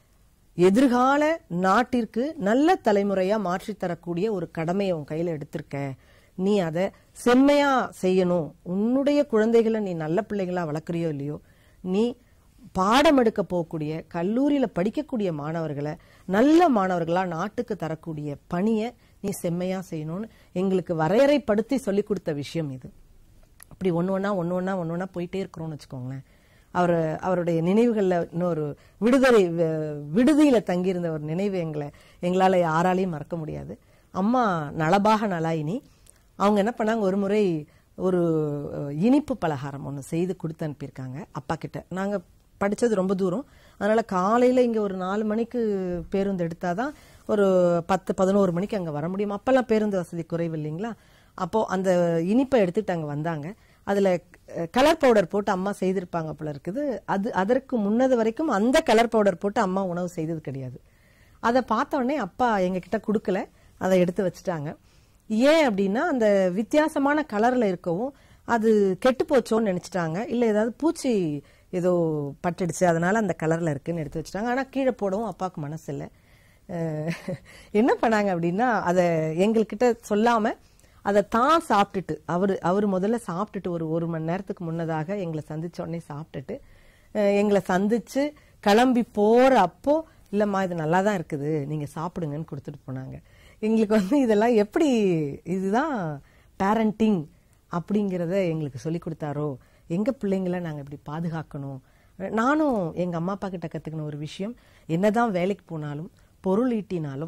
எதிர்கால நாட்டிற்கு நல்ல தலைமுறையா மாற்றித் தரக்கூடிய ஒரு கடமையை உன் கையில எடுத்திருக்க நீ அதை செம்மையா செய்யணும் உன்னுடைய குழந்தைகளை நீ நல்ல பிள்ளைகளா வளர்க்குறியோ இல்லையோ நீ பாடம் எடுக்க போகக்கூடிய கல்லூரியில படிக்கக்கூடிய மாணவர்களை நல்ல மாணவர்களா நாட்டுக்கு தரக்கூடிய பணியை நீ செம்மையா செய்யணும்னு எங்களுக்கு வரையறைப்படுத்தி சொல்லி கொடுத்த விஷயம் இது அப்படி ஒன்று ஒன்றா ஒன்று ஒன்றா ஒன்று ஒன்றா போயிட்டே இருக்கிறோம்னு வச்சுக்கோங்களேன் அவர் அவருடைய நினைவுகளில் இன்னொரு விடுதலை வி- விடுதியில தங்கியிருந்த ஒரு நினைவு எங்களை எங்களால் யாராலையும் மறக்க முடியாது அம்மா நலபாக நலாயினி அவங்க என்ன பண்ணாங்க ஒரு முறை ஒரு அஹ், இனிப்பு பலகாரம் ஒன்று செய்து கொடுத்து அனுப்பியிருக்காங்க அப்பா கிட்ட நாங்கள் படிச்சது ரொம்ப தூரம் அதனால காலையில இங்க ஒரு நாலு மணிக்கு பேருந்து எடுத்தாதான் ஒரு பத்து பதினோரு மணிக்கு அங்க வர முடியும் அப்பெல்லாம் பேருந்து வசதி குறைவு இல்லைங்களா அப்போ அந்த இனிப்பை எடுத்துட்டு அங்க வந்தாங்க அதுல கலர் பவுடர் போட்டு அம்மா செய்திருப்பாங்க போல இருக்குது அது அதற்கு முன்னது வரைக்கும் அந்த கலர் பவுடர் போட்டு அம்மா உணவு செய்தது கிடையாது அதை பார்த்த உடனே அப்பா எங்க கிட்ட கொடுக்கல அதை எடுத்து வச்சுட்டாங்க ஏன் அப்படின்னா அந்த வித்தியாசமான கலர்ல இருக்கவும் அது கெட்டு போச்சோன்னு நினைச்சிட்டாங்க இல்ல ஏதாவது பூச்சி ஏதோ பட்டுடுச்சு அதனால அந்த கலர்ல இருக்குன்னு எடுத்து வச்சுட்டாங்க ஆனா கீழே போடவும் அப்பாவுக்கு மனசு இல்லை அஹ் என்ன பண்ணாங்க அப்படின்னா அதை எங்கள்கிட்ட சொல்லாம அதை தான் சாப்பிட்டுட்டு அவர் அவர் முதல்ல சாப்பிட்டுட்டு ஒரு ஒரு மணி நேரத்துக்கு முன்னதாக எங்களை சந்திச்ச உடனே சாப்பிட்டுட்டு அஹ் எங்களை சந்திச்சு கிளம்பி போற அப்போ இல்லம்மா இது நல்லா தான் இருக்குது நீங்க சாப்பிடுங்கன்னு கொடுத்துட்டு போனாங்க எங்களுக்கு வந்து இதெல்லாம் எப்படி இதுதான் பேரண்டிங் அப்படிங்கிறத எங்களுக்கு சொல்லி கொடுத்தாரோ எங்க பிள்ளைங்கள நாங்க இப்படி பாதுகாக்கணும் நானும் எங்க அம்மா அப்பா கிட்ட கத்துக்கின ஒரு விஷயம் என்னதான் வேலைக்கு போனாலும் பொருள் ஈட்டினாலும்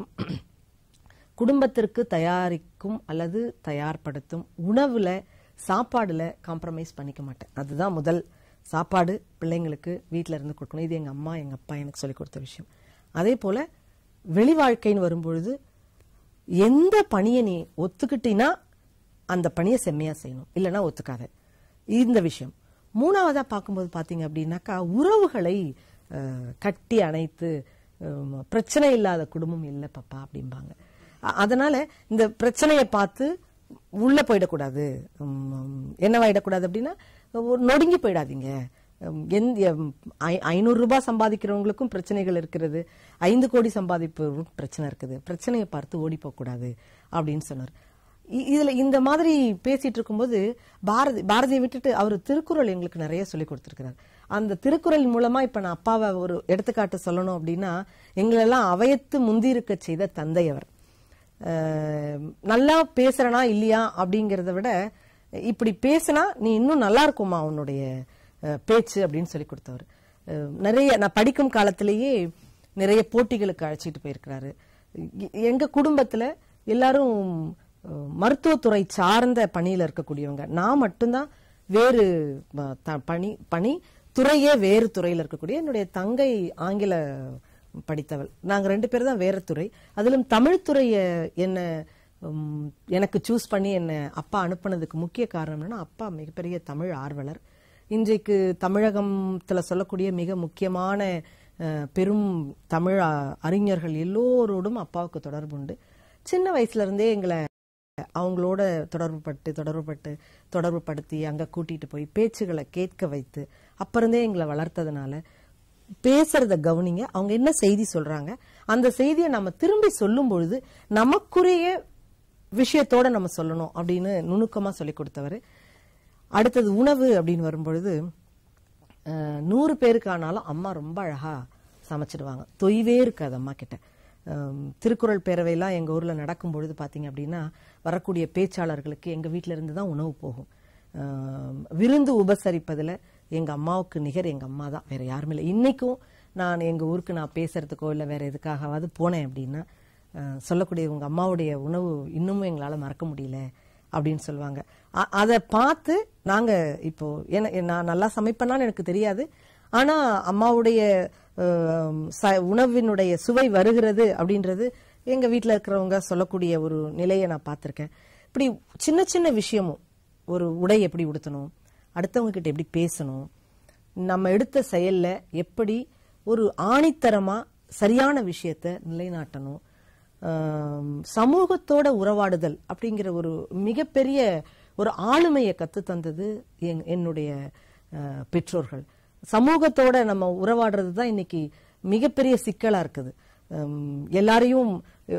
குடும்பத்திற்கு தயாரிக்கும் அல்லது தயார்படுத்தும் உணவுல சாப்பாடுல காம்ப்ரமைஸ் பண்ணிக்க மாட்டேன் அதுதான் முதல் சாப்பாடு பிள்ளைங்களுக்கு வீட்ல இருந்து கொடுக்கணும் இது எங்க அம்மா எங்க அப்பா எனக்கு சொல்லி கொடுத்த விஷயம் அதே போல வெளி வாழ்க்கைன்னு வரும்பொழுது எந்த பணியை நீ ஒத்துக்கிட்டினா அந்த பணியை செம்மையா செய்யணும் இல்லைன்னா ஒத்துக்காத இந்த விஷயம் மூணாவதா பார்க்கும்போது பாத்தீங்க அப்படின்னாக்கா உறவுகளை அஹ், கட்டி அணைத்து அஹ், பிரச்சனை இல்லாத குடும்பம் இல்லை பாப்பா அப்படிம்பாங்க அ- அதனால இந்த பிரச்சனையை பார்த்து உள்ள போயிடக்கூடாது உம், என்னவாயிடக்கூடாது அப்படின்னா ஒரு நொடுங்கி போயிடாதீங்க உம், எந்த எம், ஐ- ஐநூறு ரூபாய் சம்பாதிக்கிறவங்களுக்கும் பிரச்சனைகள் இருக்கிறது ஐந்து கோடி சம்பாதிப்பவர்களுக்கும் பிரச்சனை இருக்குது பிரச்சனையை பார்த்து ஓடி போகக்கூடாது அப்படின்னு சொன்னார் இ- இதுல இந்த மாதிரி பேசிட்டு இருக்கும்போது பாரதி பாரதியை விட்டுட்டு அவர் திருக்குறள் எங்களுக்கு நிறைய சொல்லி கொடுத்திருக்கிறார் அந்த திருக்குறள் மூலமா இப்ப நான் அப்பாவை ஒரு எடுத்துக்காட்டு சொல்லணும் அப்படின்னா எங்களெல்லாம் அவையத்து முந்தியிருக்க செய்த தந்தை அவர் அஹ், நல்லா பேசுறனா இல்லையா அப்படிங்கறத விட இப்படி பேசினா நீ இன்னும் நல்லா இருக்குமா உன்னுடைய அஹ், பேச்சு அப்படின்னு சொல்லி கொடுத்தவர் அஹ், நிறைய நான் படிக்கும் காலத்திலேயே நிறைய போட்டிகளுக்கு அழைச்சிட்டு போயிருக்கிறாரு எ- எங்க குடும்பத்துல எல்லாரும் அஹ், மருத்துவத்துறை சார்ந்த பணியில இருக்கக்கூடியவங்க நான் மட்டும்தான் வேறு அஹ், த- பணி பணி துறையே வேறு துறையில இருக்கக்கூடிய என்னுடைய தங்கை ஆங்கில படித்தவள் நாங்க ரெண்டு பேரும் தான் வேற துறை அதிலும் தமிழ் துறையை என்ன உம், எனக்கு சூஸ் பண்ணி என்ன அப்பா அனுப்புனதுக்கு முக்கிய காரணம் என்னன்னா அப்பா மிகப்பெரிய தமிழ் ஆர்வலர் இன்றைக்கு தமிழகத்துல சொல்லக்கூடிய மிக முக்கியமான அஹ், பெரும் தமிழ் அ- அறிஞர்கள் எல்லோரோடும் அப்பாவுக்கு தொடர்பு உண்டு சின்ன வயசுல இருந்தே எங்களை அவங்களோட தொடர்பு பட்டு தொடர்பு பட்டு தொடர்பு படுத்தி அங்க கூட்டிட்டு போய் பேச்சுகளை கேட்க வைத்து அப்ப இருந்தே எங்களை வளர்த்ததுனால பேசுறத கவனிங்க அவங்க என்ன செய்தி சொல்றாங்க அந்த செய்தியை நம்ம திரும்பி சொல்லும் பொழுது நமக்குரிய விஷயத்தோட நம்ம சொல்லணும் அப்படின்னு நுணுக்கமா சொல்லி கொடுத்தவர் அடுத்தது உணவு அப்படின்னு வரும்பொழுது அஹ், நூறு பேருக்கு ஆனாலும் அம்மா ரொம்ப அழகா சமைச்சிடுவாங்க தொய்வே இருக்காது அம்மா கிட்ட அம், திருக்குறள் பேரவையெல்லாம் எங்க ஊர்ல நடக்கும் பொழுது பாத்தீங்க அப்படின்னா வரக்கூடிய பேச்சாளர்களுக்கு எங்க வீட்ல இருந்து தான் உணவு போகும் அம், விருந்து உபசரிப்பதுல எங்க அம்மாவுக்கு நிகர் எங்க அம்மா தான் வேற யாருமே இல்லை இன்னைக்கும் நான் எங்க ஊருக்கு நான் பேசுறதுக்கோ இல்ல வேற எதுக்காகவாவது போனேன் அப்படின்னா அஹ், சொல்லக்கூடிய உங்க அம்மாவுடைய உணவு இன்னமும் எங்களால மறக்க முடியல அப்படின்னு சொல்லுவாங்க அ- அதை பார்த்து நாங்க இப்போ என- நான் நல்லா சமைப்பேனான்னு எனக்கு தெரியாது ஆனா அம்மாவுடைய அஹ், ச- உணவினுடைய சுவை வருகிறது அப்படின்றது எங்க வீட்ல இருக்கிறவங்க சொல்லக்கூடிய ஒரு நிலையை நான் பார்த்திருக்கேன் இப்படி சின்ன சின்ன விஷயமும் ஒரு உடை எப்படி உடுத்தணும் அடுத்தவங்க கிட்ட எப்படி பேசணும் நம்ம எடுத்த செயல்ல எப்படி ஒரு ஆணித்தரமா சரியான விஷயத்த நிலைநாட்டணும் ஆம், சமூகத்தோட உறவாடுதல் அப்படிங்கிற ஒரு மிகப்பெரிய ஒரு ஆளுமையை கத்து தந்தது என்- என்னுடைய அஹ், பெற்றோர்கள் சமூகத்தோட நம்ம உறவாடுறது தான் இன்னைக்கு மிகப்பெரிய சிக்கலா இருக்குது ஹம், எல்லாரையும்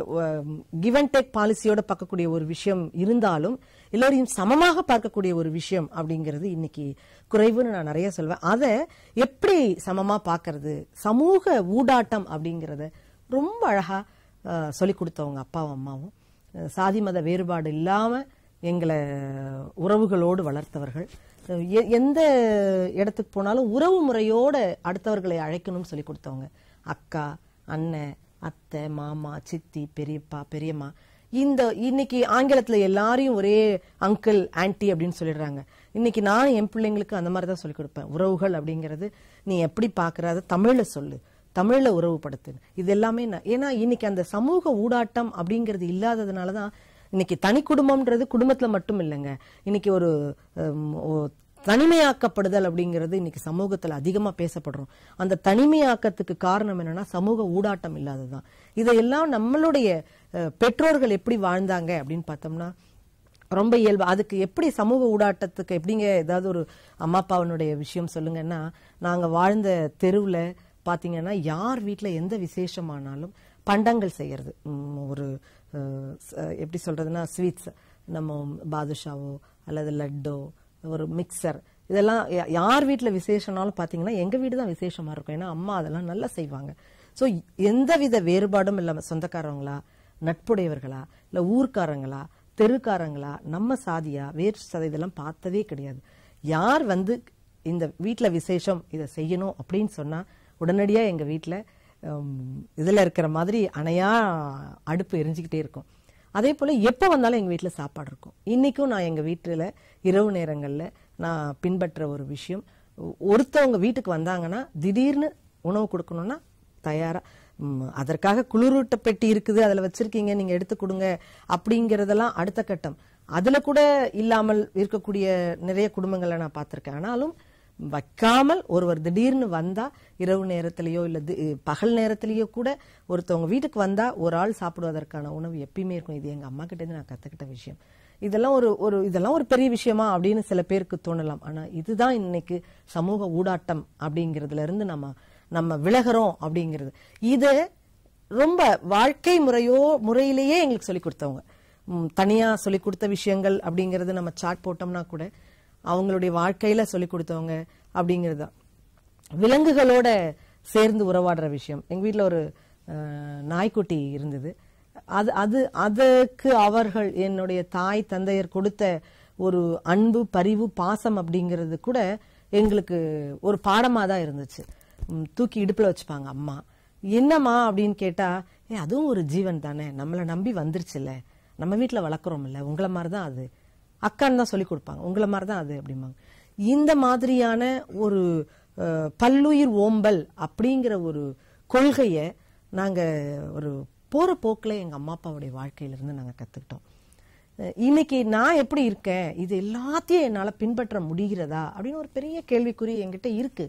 கிவ் அண்ட் டேக் பாலிசியோட பார்க்கக்கூடிய ஒரு விஷயம் இருந்தாலும் எல்லோரையும் சமமாக பார்க்கக்கூடிய ஒரு விஷயம் அப்படிங்கிறது இன்னைக்கு குறைவுன்னு நான் நிறைய சொல்வேன் அதை எப்படி சமமா பார்க்கறது சமூக ஊடாட்டம் அப்படிங்கறத ரொம்ப அழகா அஹ், சொல்லிக் கொடுத்தவங்க அப்பாவும் அம்மாவும் அஹ், சாதி மத வேறுபாடு இல்லாம எங்களை உறவுகளோடு வளர்த்தவர்கள் எ- எந்த இடத்துக்கு போனாலும் உறவு முறையோட அடுத்தவர்களை அழைக்கணும்னு சொல்லி கொடுத்தவங்க அக்கா அண்ணன் அத்தை மாமா சித்தி பெரியப்பா பெரியம்மா இந்த இன்னைக்கு ஆங்கிலத்துல எல்லாரையும் ஒரே அங்கிள் ஆன்ட்டி அப்படின்னு சொல்லிடுறாங்க இன்னைக்கு நான் என் பிள்ளைங்களுக்கு அந்த மாதிரி தான் சொல்லி கொடுப்பேன் உறவுகள் அப்படிங்கிறது நீ எப்படி பார்க்கற அதை தமிழ்ல சொல்லு தமிழ்ல உறவுபடுத்து இது எல்லாமே நான் ஏன்னா இன்னைக்கு அந்த சமூக ஊடாட்டம் அப்படிங்கிறது இல்லாததுனால தான் இன்னைக்கு தனி குடும்பம்ன்றது குடும்பத்துல மட்டும் இல்லைங்க இன்னைக்கு ஒரு ஹம், ஒ- தனிமையாக்கப்படுதல் அப்படிங்கிறது இன்னைக்கு சமூகத்துல அதிகமா பேசப்படுறோம் அந்த தனிமையாக்கத்துக்கு காரணம் என்னன்னா சமூக ஊடாட்டம் இல்லாததுதான் இதையெல்லாம் நம்மளுடைய அஹ், பெற்றோர்கள் எப்படி வாழ்ந்தாங்க அப்படின்னு பார்த்தோம்னா ரொம்ப இயல்பு அதுக்கு எப்படி சமூக ஊடாட்டத்துக்கு எப்படிங்க ஏதாவது ஒரு அம்மா அப்பாவனுடைய விஷயம் சொல்லுங்கன்னா நாங்க வாழ்ந்த தெருவுல பாத்தீங்கன்னா யார் வீட்ல எந்த விசேஷமானாலும் பண்டங்கள் செய்யறது உம், ஒரு அஹ், ச- எப்படி சொல்றதுன்னா ஸ்வீட்ஸ் நம்ம பாதுஷாவோ அல்லது லட்டோ ஒரு மிக்சர் இதெல்லாம் யா- யார் வீட்ல விசேஷம்னாலும் பாத்தீங்கன்னா எங்க வீடு தான் விசேஷமா இருக்கும் ஏன்னா அம்மா அதெல்லாம் நல்லா செய்வாங்க சோ எந்தவித வேறுபாடும் இல்லாம சொந்தக்காரவங்களா நட்புடையவர்களா இல்ல ஊர்க்காரங்களா தெருக்காரங்களா நம்ம சாதியா வேறு சாதி இதெல்லாம் பார்த்ததே கிடையாது யார் வந்து இந்த வீட்ல விசேஷம் இதை செய்யணும் அப்படின்னு சொன்னா உடனடியா எங்க வீட்ல ஹம், இதுல இருக்கிற மாதிரி அணையா அடுப்பு எரிஞ்சுக்கிட்டே இருக்கும் அதே போல எப்ப வந்தாலும் எங்க வீட்ல சாப்பாடு இருக்கும் இன்னைக்கும் நான் எங்க வீட்டுல இரவு நேரங்கள்ல நான் பின்பற்ற ஒரு விஷயம் ஒ- ஒருத்தவங்க வீட்டுக்கு வந்தாங்கன்னா திடீர்னு உணவு கொடுக்கணும்னா தயாரா ம், அதற்காக குளிரூட்ட பெட்டி இருக்குது அதுல வச்சிருக்கீங்க நீங்க எடுத்து கொடுங்க அப்படிங்கறதெல்லாம் அடுத்த கட்டம் அதுல கூட இல்லாமல் இருக்கக்கூடிய நிறைய குடும்பங்களை நான் பார்த்திருக்கேன் ஆனாலும் வைக்காமல் ஒருவர் திடீர்னு வந்தா இரவு நேரத்திலேயோ இல்ல தி- பகல் நேரத்திலேயோ கூட ஒருத்தவங்க வீட்டுக்கு வந்தா ஒரு ஆள் சாப்பிடுவதற்கான உணவு எப்பயுமே இருக்கும் இது எங்க அம்மா கிட்ட இருந்து நான் கத்துக்கிட்ட விஷயம் இதெல்லாம் ஒரு ஒரு இதெல்லாம் ஒரு பெரிய விஷயமா அப்படின்னு சில பேருக்கு தோணலாம் ஆனா இதுதான் இன்னைக்கு சமூக ஊடாட்டம் அப்படிங்கறதுல இருந்து நம்ம நம்ம விலகிறோம் அப்படிங்கிறது இது ரொம்ப வாழ்க்கை முறையோ முறையிலேயே எங்களுக்கு சொல்லி கொடுத்தவங்க ம், தனியா சொல்லி கொடுத்த விஷயங்கள் அப்படிங்கறது நம்ம சாட் போட்டோம்னா கூட அவங்களுடைய வாழ்க்கையில சொல்லி கொடுத்தவங்க அப்படிங்கிறது தான் விலங்குகளோட சேர்ந்து உறவாடுற விஷயம் எங்க வீட்ல ஒரு அஹ், நாய்க்குட்டி இருந்தது அது அது அதுக்கு அவர்கள் என்னுடைய தாய் தந்தையர் கொடுத்த ஒரு அன்பு பரிவு பாசம் அப்படிங்கிறது கூட எங்களுக்கு ஒரு பாடமா தான் இருந்துச்சு ம், தூக்கி இடுப்புல வச்சுப்பாங்க அம்மா என்னம்மா அப்படின்னு கேட்டா ஏ அதுவும் ஒரு ஜீவன் தானே நம்மளை நம்பி வந்துருச்சுல்ல நம்ம வீட்ல வளர்க்குறோம்ல உங்களை மாதிரி தான் அது அக்கான்னு தான் சொல்லி கொடுப்பாங்க உங்களை மாதிரி தான் அது அப்படிம்பாங்க இந்த மாதிரியான ஒரு அஹ், பல்லுயிர் ஓம்பல் அப்படிங்கிற ஒரு கொள்கையை நாங்க ஒரு போற போக்குல எங்க அம்மா அப்பாவுடைய வாழ்க்கையில இருந்து நாங்க கத்துக்கிட்டோம் அஹ், இன்னைக்கு நான் எப்படி இருக்கேன் இது எல்லாத்தையும் என்னால பின்பற்ற முடிகிறதா அப்படின்னு ஒரு பெரிய கேள்விக்குறி என்கிட்ட இருக்கு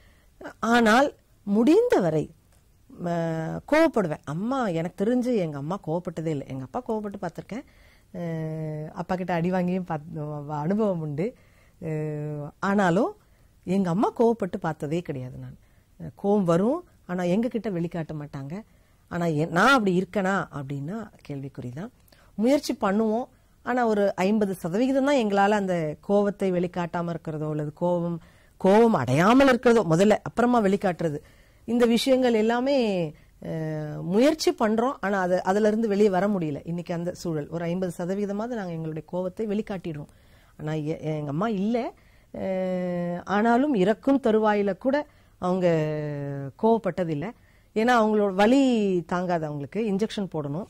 ஆனால் முடிந்தவரை ம, கோவப்படுவேன் அம்மா எனக்கு தெரிஞ்சு எங்க அம்மா கோவப்பட்டதே இல்லை எங்க அப்பா கோவப்பட்டு பார்த்திருக்கேன் அஹ், அப்பா கிட்ட அடி வாங்கியும் பார்த்து அனுபவம் உண்டு அஹ், ஆனாலும் எங்க அம்மா கோவப்பட்டு பார்த்ததே கிடையாது நான் அஹ், கோவம் வரும் ஆனா எங்க கிட்ட வெளிக்காட்ட மாட்டாங்க ஆனா எ- நான் அப்படி இருக்கனா அப்படின்னா கேள்விக்குறிதான் முயற்சி பண்ணுவோம் ஆனா ஒரு ஐம்பது சதவிகிதம் தான் எங்களால அந்த கோவத்தை வெளிக்காட்டாம இருக்கிறதோ அல்லது கோபம் கோபம் அடையாமல் இருக்கிறதோ முதல்ல அப்புறமா வெளிக்காட்டுறது இந்த விஷயங்கள் எல்லாமே அஹ், முயற்சி பண்றோம் ஆனா அது அதுல இருந்து வெளியே வர முடியல இன்னைக்கு அந்த சூழல் ஒரு ஐம்பது சதவீதமாவது நாங்க எங்களுடைய கோபத்தை வெளிக்காட்டிடுறோம் ஆனா எ- எங்க அம்மா இல்ல அஹ், ஆனாலும் இறக்கும் தருவாயில கூட அவங்க கோவப்பட்டதில்லை ஏன்னா அவங்களோட வலி தாங்காது அவங்களுக்கு இன்ஜெக்ஷன் போடணும்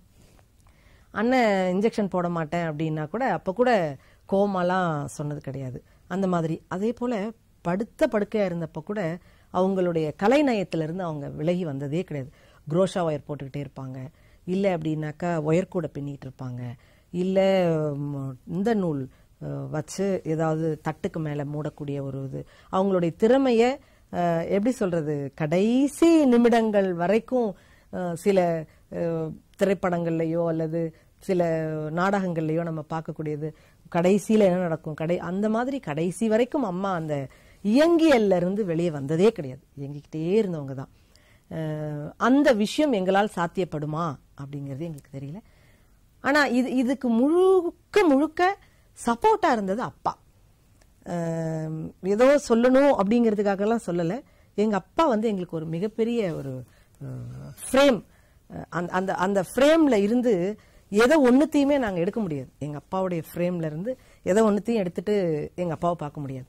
அண்ணன் இன்ஜெக்ஷன் போட மாட்டேன் அப்படின்னா கூட அப்ப கூட கோமாலாம் சொன்னது கிடையாது அந்த மாதிரி அதே போல படுத்த படுக்கையா இருந்தப்ப கூட அவங்களுடைய கலைநயத்துல இருந்து அவங்க விலகி வந்ததே கிடையாது குரோஷா ஒயர் போட்டுக்கிட்டே இருப்பாங்க இல்ல அப்படின்னாக்கா ஒயர் கூட பின்னிட்டு இருப்பாங்க இல்ல ம், இந்த நூல் அஹ், வச்சு ஏதாவது தட்டுக்கு மேல மூடக்கூடிய ஒரு இது அவங்களுடைய திறமைய அஹ், எப்படி சொல்றது கடைசி நிமிடங்கள் வரைக்கும் அஹ், சில அஹ், திரைப்படங்கள்லயோ அல்லது சில நாடகங்கள்லயோ நம்ம பார்க்கக்கூடியது கடைசியில என்ன நடக்கும் கடை அந்த மாதிரி கடைசி வரைக்கும் அம்மா அந்த இயங்கியல்ல இருந்து வெளியே வந்ததே கிடையாது இயங்கிக்கிட்டே இருந்தவங்க தான் அஹ், அந்த விஷயம் எங்களால் சாத்தியப்படுமா அப்படிங்கிறது எங்களுக்கு தெரியல ஆனா இது இதுக்கு முழுக்க முழுக்க சப்போர்ட்டா இருந்தது அப்பா அஹ், ஏதோ சொல்லணும் அப்படிங்கிறதுக்காகலாம் சொல்லல எங்க அப்பா வந்து எங்களுக்கு ஒரு மிகப்பெரிய ஒரு ஃப்ரேம் அந்த அந்த அந்த ஃப்ரேம்ல இருந்து எதை ஒன்னுத்தையுமே நாங்க எடுக்க முடியாது எங்க அப்பாவுடைய ஃப்ரேம்ல இருந்து எதை ஒன்னுத்தையும் எடுத்துட்டு எங்க அப்பாவை பார்க்க முடியாது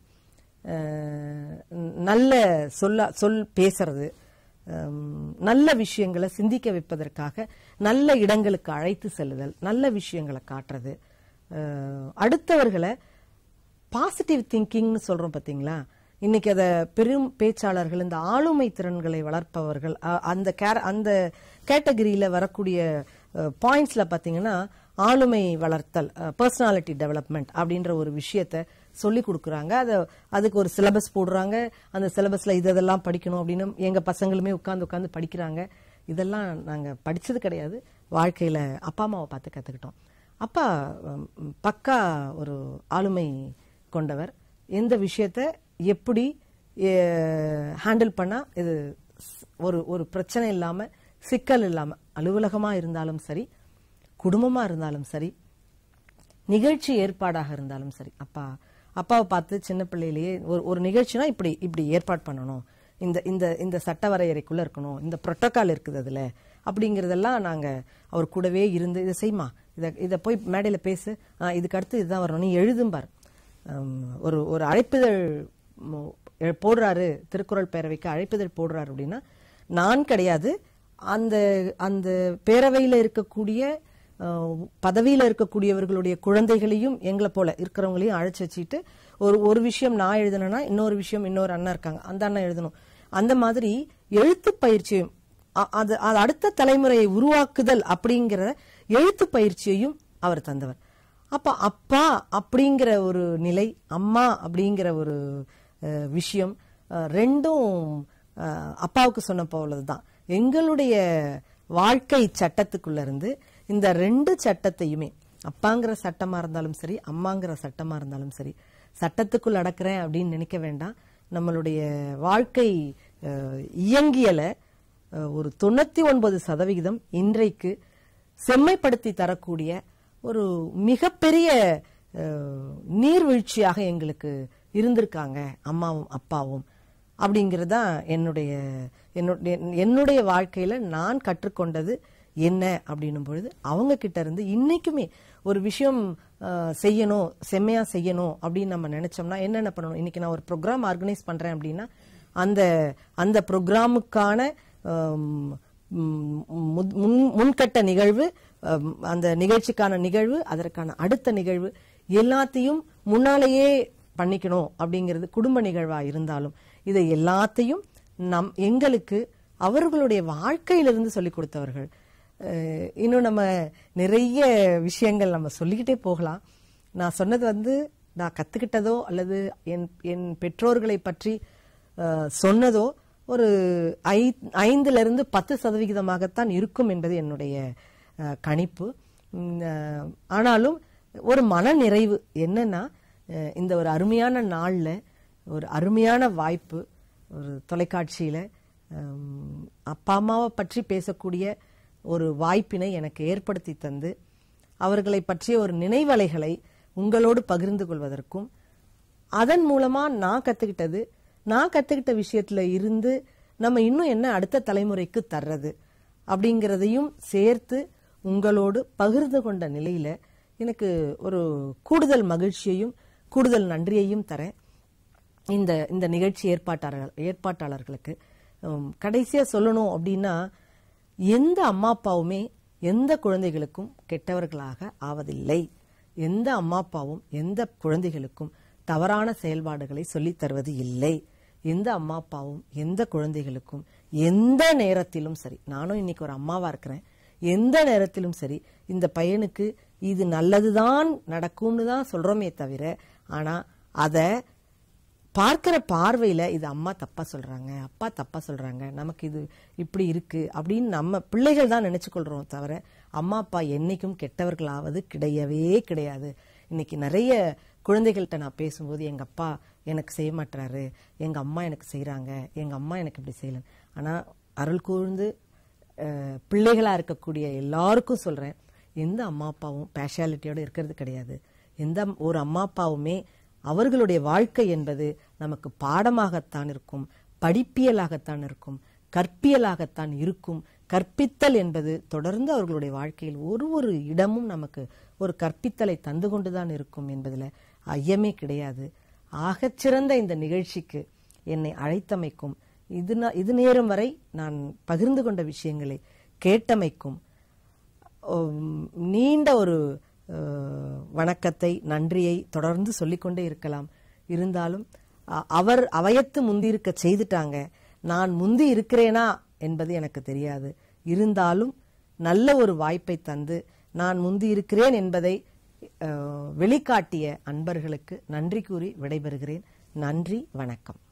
அஹ், நல்ல சொல்ல சொல் பேசுறது ஹம், நல்ல விஷயங்களை சிந்திக்க வைப்பதற்காக நல்ல இடங்களுக்கு அழைத்து செல்லுதல் நல்ல விஷயங்களை காட்டுறது அஹ், அடுத்தவர்களை பாசிட்டிவ் திங்கிங்னு சொல்றோம் பாத்தீங்களா இன்னைக்கு அத பெரும் பேச்சாளர்கள் இந்த ஆளுமை திறன்களை வளர்ப்பவர்கள் அ- அந்த கேர- அந்த கேட்டகரியில வரக்கூடிய பாயிண்ட்ஸ்ல பாத்தீங்கன்னா ஆளுமை வளர்த்தல் பர்சனாலிட்டி டெவலப்மெண்ட் அப்படின்ற ஒரு விஷயத்த சொல்லி கொடுக்குறாங்க அதை அதுக்கு ஒரு சிலபஸ் போடுறாங்க அந்த சிலபஸ்ல இது இதெல்லாம் படிக்கணும் அப்படின்னு எங்க பசங்களுமே உட்கார்ந்து உட்கார்ந்து படிக்கிறாங்க இதெல்லாம் நாங்க படிச்சது கிடையாது வாழ்க்கையில அப்பா அம்மாவை பார்த்து கத்துக்கிட்டோம் அப்பா உம், பக்கா ஒரு ஆளுமை கொண்டவர் எந்த விஷயத்த எப்படி ஹேண்டில் பண்ணா இது ஸ்- ஒரு ஒரு பிரச்சனை இல்லாம சிக்கல் இல்லாம அலுவலகமா இருந்தாலும் சரி குடும்பமா இருந்தாலும் சரி நிகழ்ச்சி ஏற்பாடாக இருந்தாலும் சரி அப்பா அப்பாவை பார்த்து சின்ன பிள்ளையிலேயே ஒரு ஒரு நிகழ்ச்சினா இப்படி இப்படி ஏற்பாடு பண்ணணும் இந்த இந்த இந்த சட்ட வரையறைக்குள்ள இருக்கணும் இந்த புரோட்டோகால் இருக்குது அதுல அப்படிங்கறதெல்லாம் நாங்க அவர் கூடவே இருந்து இதை செய்யுமா இதை இதை போய் மேடையில பேசு ஆ, இதுக்கு அடுத்து இதுதான் வரணும் நீ எழுதும்பார் ஹம், ஒரு ஒரு அழைப்பிதழ் மு- எ- போடுறாரு திருக்குறள் பேரவைக்கு அழைப்பிதழ் போடுறாரு அப்படின்னா நான் கிடையாது அந்த அந்த பேரவையில இருக்கக்கூடிய அஹ், பதவியில இருக்கக்கூடியவர்களுடைய குழந்தைகளையும் எங்களை போல இருக்கிறவங்களையும் அழைச்சு வச்சுட்டு ஒரு ஒரு விஷயம் நான் எழுதணும்னா இன்னொரு விஷயம் இன்னொரு அண்ணா இருக்காங்க அந்த அண்ணா எழுதணும் அந்த மாதிரி எழுத்து பயிற்சியும் அ- அது அது அடுத்த தலைமுறையை உருவாக்குதல் அப்படிங்கிற எழுத்து பயிற்சியையும் அவர் தந்தவர் அப்ப அப்பா அப்படிங்கிற ஒரு நிலை அம்மா அப்படிங்கிற ஒரு அஹ், விஷயம் அஹ், ரெண்டும் அஹ், அப்பாவுக்கு சொன்ன போலதுதான் எங்களுடைய வாழ்க்கை சட்டத்துக்குள்ள இருந்து இந்த ரெண்டு சட்டத்தையுமே அப்பாங்கிற சட்டமா இருந்தாலும் சரி அம்மாங்கிற சட்டமா இருந்தாலும் சரி சட்டத்துக்குள் அடக்குறேன் அப்படின்னு நினைக்க வேண்டாம் நம்மளுடைய வாழ்க்கை அஹ், இயங்கியலை அஹ், ஒரு தொண்ணூத்தி ஒன்பது சதவிகிதம் இன்றைக்கு செம்மைப்படுத்தி தரக்கூடிய ஒரு மிகப்பெரிய அஹ், நீர்வீழ்ச்சியாக எங்களுக்கு இருந்திருக்காங்க அம்மாவும் அப்பாவும் அப்படிங்கிறது தான் என்னுடைய என்னுடைய என்னுடைய வாழ்க்கையில நான் கற்றுக்கொண்டது என்ன அப்படின்னும் பொழுது அவங்க கிட்ட இருந்து இன்னைக்குமே ஒரு விஷயம் அஹ், செய்யணும் செம்மையா செய்யணும் அப்படின்னு நம்ம நினைச்சோம்னா என்னென்ன பண்ணணும் இன்னைக்கு நான் ஒரு ப்ரோக்ராம் ஆர்கனைஸ் பண்றேன் அப்படின்னா அந்த அந்த ப்ரோக்ராமுக்கான முன்கட்ட நிகழ்வு அம், அந்த நிகழ்ச்சிக்கான நிகழ்வு அதற்கான அடுத்த நிகழ்வு எல்லாத்தையும் முன்னாலேயே பண்ணிக்கணும் அப்படிங்கிறது குடும்ப நிகழ்வா இருந்தாலும் இதை எல்லாத்தையும் நம் எங்களுக்கு அவர்களுடைய வாழ்க்கையிலிருந்து சொல்லிக் கொடுத்தவர்கள் அஹ், இன்னும் நம்ம நிறைய விஷயங்கள் நம்ம சொல்லிக்கிட்டே போகலாம் நான் சொன்னது வந்து நான் கத்துக்கிட்டதோ அல்லது என் என் பெற்றோர்களை பற்றி அஹ், சொன்னதோ ஒரு ஐ- ஐந்துல இருந்து பத்து சதவிகிதமாகத்தான் இருக்கும் என்பது என்னுடைய அஹ், கணிப்பு உம், அஹ், ஆனாலும் ஒரு மன நிறைவு என்னன்னா அஹ், இந்த ஒரு அருமையான நாள்ல ஒரு அருமையான வாய்ப்பு ஒரு தொலைக்காட்சியில ஹம், அப்பா அம்மாவை பற்றி பேசக்கூடிய ஒரு வாய்ப்பினை எனக்கு ஏற்படுத்தி தந்து அவர்களை பற்றிய ஒரு நினைவலைகளை உங்களோடு பகிர்ந்து கொள்வதற்கும் அதன் மூலமா நான் கத்துக்கிட்டது நான் கத்துக்கிட்ட விஷயத்துல இருந்து நம்ம இன்னும் என்ன அடுத்த தலைமுறைக்கு தர்றது அப்படிங்கறதையும் சேர்த்து உங்களோடு பகிர்ந்து கொண்ட நிலையில எனக்கு ஒரு கூடுதல் மகிழ்ச்சியையும் கூடுதல் நன்றியையும் தரேன் இந்த இந்த நிகழ்ச்சி ஏற்பாட்டாளர் ஏற்பாட்டாளர்களுக்கு உம், கடைசியா சொல்லணும் அப்படின்னா எந்த அம்மா அப்பாவுமே எந்த குழந்தைகளுக்கும் கெட்டவர்களாக ஆவதில்லை எந்த அம்மா அப்பாவும் எந்த குழந்தைகளுக்கும் தவறான செயல்பாடுகளை சொல்லித் தருவது இல்லை எந்த அம்மா அப்பாவும் எந்த குழந்தைகளுக்கும் எந்த நேரத்திலும் சரி நானும் இன்னைக்கு ஒரு அம்மாவா இருக்கிறேன் எந்த நேரத்திலும் சரி இந்த பையனுக்கு இது நல்லதுதான் நடக்கும்னு தான் சொல்றோமே தவிர ஆனா அத பார்க்கிற பார்வையில இது அம்மா தப்பா சொல்றாங்க அப்பா தப்பா சொல்றாங்க நமக்கு இது இப்படி இருக்கு அப்படின்னு நம்ம பிள்ளைகள் தான் நினைச்சு கொள்றோம் தவிர அம்மா அப்பா என்னைக்கும் கெட்டவர்களாவது கிடையவே கிடையாது இன்னைக்கு நிறைய குழந்தைகள்கிட்ட நான் பேசும்போது எங்க அப்பா எனக்கு செய்ய மாட்டாரு எங்க அம்மா எனக்கு செய்றாங்க எங்க அம்மா எனக்கு இப்படி செய்யல ஆனா அருள் கூர்ந்து அஹ், பிள்ளைகளா இருக்கக்கூடிய எல்லாருக்கும் சொல்றேன் எந்த அம்மா அப்பாவும் பேஷாலிட்டியோட இருக்கிறது கிடையாது எந்த ஒரு அம்மா அப்பாவுமே அவர்களுடைய வாழ்க்கை என்பது நமக்கு பாடமாகத்தான் இருக்கும் படிப்பியலாகத்தான் இருக்கும் கற்பியலாகத்தான் இருக்கும் கற்பித்தல் என்பது தொடர்ந்து அவர்களுடைய வாழ்க்கையில் ஒரு ஒரு இடமும் நமக்கு ஒரு கற்பித்தலை தந்து கொண்டுதான் இருக்கும் என்பதுல ஐயமே கிடையாது ஆகச்சிறந்த இந்த நிகழ்ச்சிக்கு என்னை அழைத்தமைக்கும் இது நா- இது நேரம் வரை நான் பகிர்ந்து கொண்ட விஷயங்களை கேட்டமைக்கும் உம், நீண்ட ஒரு அஹ், வணக்கத்தை நன்றியை தொடர்ந்து சொல்லிக்கொண்டே இருக்கலாம் இருந்தாலும் அ- அவர் அவயத்து முந்தி இருக்க செய்துட்டாங்க நான் முந்தி இருக்கிறேனா என்பது எனக்கு தெரியாது இருந்தாலும் நல்ல ஒரு வாய்ப்பை தந்து நான் முந்தி இருக்கிறேன் என்பதை அஹ், வெளிக்காட்டிய அன்பர்களுக்கு நன்றி கூறி விடைபெறுகிறேன் நன்றி வணக்கம்